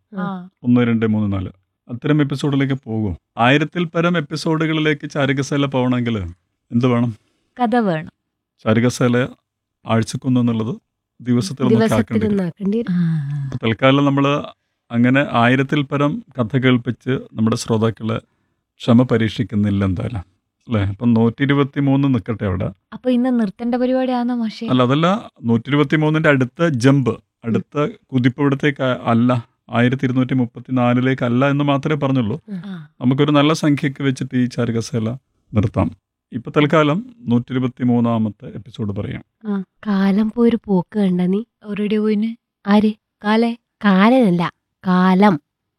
ആ ഒന്ന് രണ്ട് മൂന്ന് നാല് അത്തരം എപ്പിസോഡിലേക്ക് പോകും ആയിരത്തിൽ പരം എപ്പിസോഡുകളിലേക്ക് ചാരികസേല പോകണമെങ്കിൽ എന്ത് വേണം കഥ വേണം ചാരികസേല ആഴ്ചക്കൊന്നു എന്നുള്ളത് ദിവസത്തിൽ നമുക്ക് ആക്കേണ്ടി വരും. ദിവസത്തിലൊന്നാക്കേണ്ടി വരും അപ്പൊ തൽക്കാലം നമ്മൾ അങ്ങനെ ആയിരത്തിൽ പരം കഥ കേൾപ്പിച്ച് നമ്മുടെ ശ്രോതാക്കളെ ക്ഷമ പരീക്ഷിക്കുന്നില്ല എന്തായാലും അല്ലേ അപ്പം നൂറ്റി ഇരുപത്തി മൂന്ന് നിൽക്കട്ടെ അവിടെ അപ്പൊ ഇന്ന് നിർത്തേണ്ട പരിപാടിയാണോ മാഷെ അല്ല അതല്ല നൂറ്റി ഇരുപത്തി മൂന്നിന്റെ അടുത്ത ജമ്പ് അടുത്ത കുതിപ്പ് ഇവിടത്തേക്ക് അല്ല ആയിരത്തി ഇരുന്നൂറ്റി മുപ്പത്തി നാലിലേക്ക് അല്ല എന്ന് മാത്രമേ പറഞ്ഞുള്ളൂ ആ, നമുക്കൊരു നല്ല സംഖ്യക്ക് വെച്ചിട്ട് ഈ ചാരുകസേല നിർത്താം ഇപ്പൊ തൽക്കാലം നൂറ്റി ഇരുപത്തി മൂന്നാമത്തെ എപ്പിസോഡ് പറയാം ആ കാലം പോയൊരു പോക്ക് കണ്ട നീ ഒരടി പോയിന് ആര് കാലേ കാലനല്ല കാലം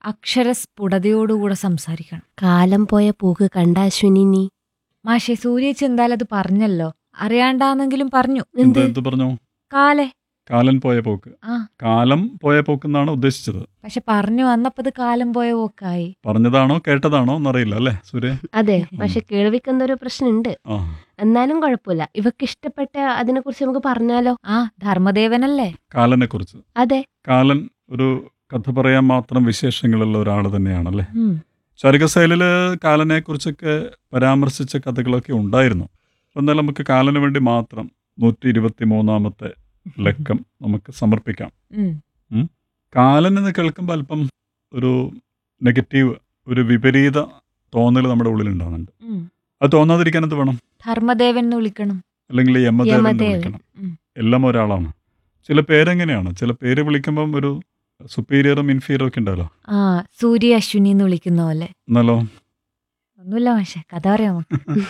അക്ഷരസ്ഫുടതയോടുകൂടെ സംസാരിക്കണം കാലം പോയ പോക്ക് കണ്ട അശ്വിനി നീ മാഷെ സൂര്യേച്ചി എന്തായാലും അത് പറഞ്ഞല്ലോ അറിയാണ്ടാന്നെങ്കിലും പറഞ്ഞു എന്ത് എന്ത് എന്ത് പറഞ്ഞു കാലേ കാലൻ പോയ പോക്ക് ആ കാലം പോയ പോക്ക് എന്നാണ് ഉദ്ദേശിച്ചത് പക്ഷെ പറഞ്ഞു വന്നപ്പോ ഇത് കാലം പോയ പോക്കായി പറഞ്ഞതാണോ കേട്ടതാണോ എന്നറിയില്ല അല്ലേ സൂര്യ അതെ പക്ഷെ കേൾവിക്ക് എന്തോ ഒരു പ്രശ്നമുണ്ട് ആ എന്നാലും കുഴപ്പമില്ല ഇവക്ക് ഇഷ്ടപ്പെട്ട അതിനെ കുറിച്ച് നമുക്ക് പറഞ്ഞാലോ ആ ധർമ്മദേവനല്ലേ കാലനെ കുറിച്ച് അതെ കാലൻ ഒരു കഥ പറയാൻ മാത്രം വിശേഷങ്ങളുള്ള ഒരാൾ തന്നെയാണല്ലേ ഉം. ചരുകസേലില് കാലനെ കുറിച്ചൊക്കെ പരാമർശിച്ച കഥകളൊക്കെ ഉണ്ടായിരുന്നു എന്നാൽ നമുക്ക് കാലന് വേണ്ടി മാത്രം നൂറ്റി ഇരുപത്തി മൂന്നാമത്തെ ലക്കം നമുക്ക് സമർപ്പിക്കാം ഉം. കാലൻ എന്ന് കേൾക്കുമ്പോൾ അല്പം ഒരു നെഗറ്റീവ് ഒരു വിപരീത തോന്നൽ നമ്മുടെ ഉള്ളിൽ ഉണ്ടാകുന്നുണ്ട് ഉം. അത് തോന്നാതിരിക്കാൻ എന്ത് വേണം ധർമ്മദേവൻ എന്ന് വിളിക്കണം അല്ലെങ്കിൽ യമദേവൻ എന്ന് യമദേവൻ. വിളിക്കണം ഉം. എല്ലാം ഒരാളാണ് ചില പേരെങ്ങനെയാണ് ചില പേര് വിളിക്കുമ്പം ഒരു സുപ്പീരിയറും ഇൻഫീരിയറും ഒക്കെ ഉണ്ടല്ലോ ആ സൂര്യ അശ്വിനി എന്ന് വിളിക്കുന്ന പോലെ എന്നാലോ ഒന്നുമില്ല മാഷെ കഥ പറയാമോ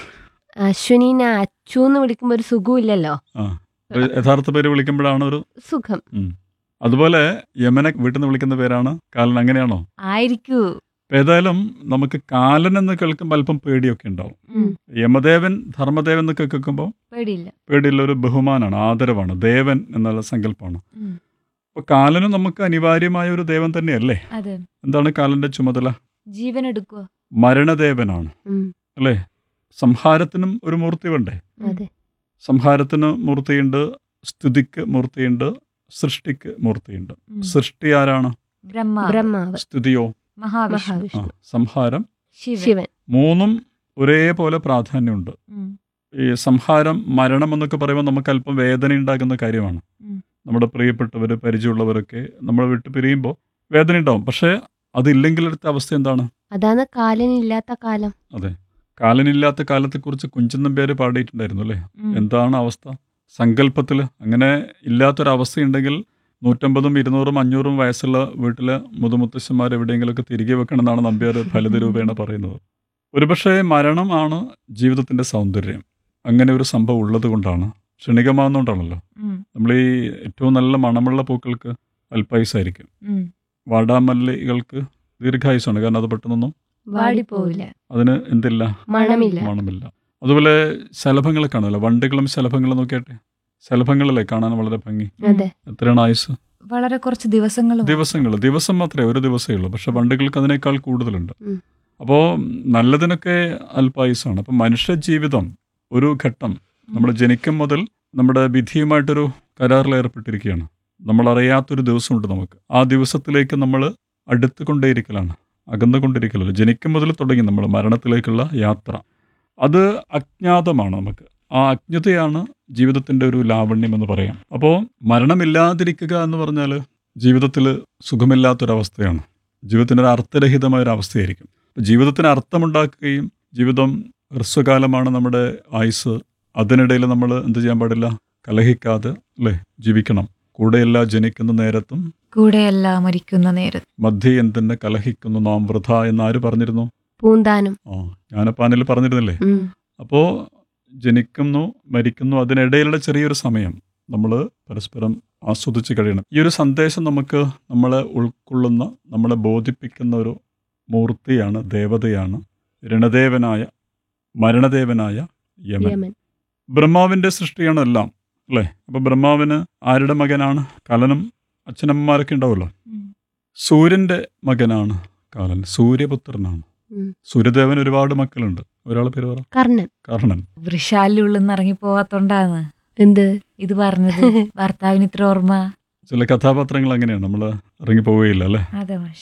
അശ്വിനിനെ അച്ചു എന്ന് വിളിക്കുമ്പോ ഒരു സുഖമില്ലല്ലോ ആ ഒരു യഥാർത്ഥ പേര് വിളിക്കുമ്പോഴാണ് ഒരു സുഖം ഉം. അതുപോലെ യമനെ വീട്ടിൽ നിന്ന് വിളിക്കുന്ന പേരാണ് കാലൻ അങ്ങനെയാണോ ആയിരിക്കൂ അപ്പൊ ഏതായാലും നമുക്ക് കാലൻ എന്ന് കേൾക്കുമ്പോൾ അല്പം പേടിയൊക്കെ ഉണ്ടാവും ഉം. യമദേവൻ ധർമ്മദേവൻ എന്നൊക്കെ കേൾക്കുമ്പോൾ പേടിയില്ല പേടിയുള്ള ഒരു ബഹുമാനാണ് ആദരവാണ് ദേവൻ എന്നുള്ള സങ്കല്പമാണ് ഉം. അപ്പൊ കാലനും നമുക്ക് അനിവാര്യമായ ഒരു ദേവൻ തന്നെയല്ലേ അതെ എന്താണ് കാലന്റെ ചുമതല ജീവൻ എടുക്കുക മരണദേവനാണ് ഉം, അല്ലേ സംഹാരത്തിനും ഒരു മൂർത്തി വേണ്ടേ അതെ സംഹാരത്തിന് മൂർത്തിയുണ്ട് സ്തുതിക്ക് മൂർത്തിയുണ്ട് സൃഷ്ടിക്ക് മൂർത്തിയുണ്ട് സൃഷ്ടി ആരാണ് ബ്രഹ്മ ബ്രഹ്മാവ് സ്തുതിയോ മഹാവിഷ്ണു ആ മഹാവിഷ്ണു സംഹാരം ശിവൻ ശിവൻ മൂന്നും ഒരേപോലെ പ്രാധാന്യമുണ്ട് ഉം. ഈ സംഹാരം മരണം എന്നൊക്കെ പറയുമ്പോൾ നമുക്ക് അല്പം വേദന ഉണ്ടാക്കുന്ന കാര്യമാണ് ഉം. നമ്മുടെ പ്രിയപ്പെട്ടവർ പരിചയമുള്ളവരൊക്കെ നമ്മൾ വിട്ട് പിരിയുമ്പോൾ വേദന ഉണ്ടാവും പക്ഷേ അതില്ലെങ്കിലടുത്ത അവസ്ഥ എന്താണ് അതാണ് കാലനില്ലാത്ത കാലം അതെ കാലനില്ലാത്ത കാലത്തെക്കുറിച്ച് കുഞ്ചൻ പേര് പാടിയിട്ടുണ്ടായിരുന്നു അല്ലേ ഉം. എന്താണ് അവസ്ഥ സങ്കല്പത്തിൽ അങ്ങനെ ഇല്ലാത്തൊരവസ്ഥയുണ്ടെങ്കിൽ നൂറ്റമ്പതും ഇരുന്നൂറും അഞ്ഞൂറും വയസ്സുള്ള വീട്ടിലെ മുതുമുത്തശ്ശന്മാർ എവിടെയെങ്കിലുമൊക്കെ തിരികെ വെക്കണം എന്നാണ് നമ്പ്യാർ ഫലിതരൂപേണ പറയുന്നത് ഒരുപക്ഷെ മരണമാണ് ജീവിതത്തിൻ്റെ സൗന്ദര്യം അങ്ങനെ ഒരു സംഭവം ഉള്ളത് കൊണ്ടാണ് ക്ഷണികമാകുന്നതുകൊണ്ടാണല്ലോ ഉം. നമ്മൾ ഈ ഏറ്റവും നല്ല മണമുള്ള പൂക്കൾക്ക് അല്പായുസായിരിക്കും ഉം. വാടാമല്ലികൾക്ക് ദീർഘായുസാണ് കാരണം അത് പെട്ടെന്നൊന്നും വാടിപ്പോവില്ല അതിന് എന്തില്ല മണമില്ല മണമില്ല അതുപോലെ ശലഭങ്ങളെ കാണുമല്ലോ വണ്ടുകളും ശലഭങ്ങളും നോക്കിയാട്ടെ ശലഭങ്ങളല്ലേ കാണാൻ വളരെ ഭംഗി അതെ എത്രയാണ് ആയുസ് വളരെ കുറച്ച് ദിവസങ്ങൾ ദിവസങ്ങൾ ദിവസം മാത്രമേ ഒരു ദിവസമേ ഉള്ളൂ പക്ഷെ വണ്ടുകൾക്ക് അതിനേക്കാൾ കൂടുതലുണ്ട് ഉം. അപ്പോൾ നല്ലതിനൊക്കെ അല്പായുസാണ് അപ്പം മനുഷ്യ ജീവിതം ഒരു ഘട്ടം നമ്മൾ ജനിക്കും മുതൽ നമ്മുടെ വിധിയുമായിട്ടൊരു കരാറിൽ ഏർപ്പെട്ടിരിക്കുകയാണ് നമ്മൾ അറിയാത്തൊരു ദിവസമുണ്ട് നമുക്ക് ആ ദിവസത്തിലേക്ക് നമ്മൾ അടുത്തുകൊണ്ടേയിരിക്കലാണ് അകന്നുകൊണ്ടിരിക്കലല്ല ജനിക്കും മുതൽ തുടങ്ങി നമ്മൾ മരണത്തിലേക്കുള്ള യാത്ര അത് അജ്ഞാതമാണ് നമുക്ക് ആ അജ്ഞതയാണ് ജീവിതത്തിൻ്റെ ഒരു ലാവണ്യം എന്ന് പറയാം അപ്പോൾ മരണമില്ലാതിരിക്കുക എന്ന് പറഞ്ഞാൽ ജീവിതത്തിൽ സുഖമില്ലാത്തൊരവസ്ഥയാണ് ജീവിതത്തിൻ്റെ ഒരു അർത്ഥരഹിതമായ ഒരു അവസ്ഥയായിരിക്കും അപ്പോൾ ജീവിതത്തിന് അർത്ഥമുണ്ടാക്കുകയും ജീവിതം ഹ്രസ്വകാലമാണ് നമ്മുടെ ആയുസ് അതിനിടയിൽ നമ്മൾ എന്ത് ചെയ്യാൻ പാടില്ല കലഹിക്കാതെ അല്ലേ ജീവിക്കണം കൂടെയല്ല ജനിക്കുന്ന നേരത്തും കൂടെയല്ല മരിക്കുന്ന നേരത്ത് മധ്യ എന്തിനെ കലഹിക്കുന്നു നാം വൃഥ എന്നാര് പറഞ്ഞിരുന്നു പൂന്താനം ആ ജ്ഞാനപ്പാനിൽ പറഞ്ഞിരുന്നില്ലേ ഉം, അപ്പോൾ ജനിക്കുന്നു മരിക്കുന്നു അതിനിടയിലുള്ള ചെറിയൊരു സമയം നമ്മൾ പരസ്പരം ആസ്വദിച്ച് കഴിയണം ഈ ഒരു സന്ദേശം നമുക്ക് നമ്മളെ ഉൾക്കൊള്ളുന്ന നമ്മളെ ബോധിപ്പിക്കുന്ന ഒരു മൂർത്തിയാണ് ദേവതയാണ് രണദേവനായ മരണദേവനായ യമൻ യമൻ ബ്രഹ്മാവിൻ്റെ സൃഷ്ടിയാണ് എല്ലാം അല്ലേ അപ്പോൾ ബ്രഹ്മാവിന് ആരുടെ മകനാണ് കലനും അച്ഛനമ്മമാരൊക്കെ ഉണ്ടാവുമല്ലോ ഉം. സൂര്യൻ്റെ മകനാണ് കാലൻ സൂര്യപുത്രനാണ് ഉം. സൂര്യദേവൻ ഒരുപാട് മക്കളുണ്ട് ഒരാളെ പേര് പറ കർണൻ കർണൻ വൃഷാലിനുള്ളിൽ നിന്ന് ഇറങ്ങി പോവാത്തോണ്ടാണ് എന്ത് ഇത് പറഞ്ഞത് ഭർത്താവിന് ഇത്ര ഓർമ്മ ചില കഥാപാത്രങ്ങൾ അങ്ങനെയാണ് നമ്മൾ ഇറങ്ങി പോവുകയില്ല അല്ലേ അതെ മാഷ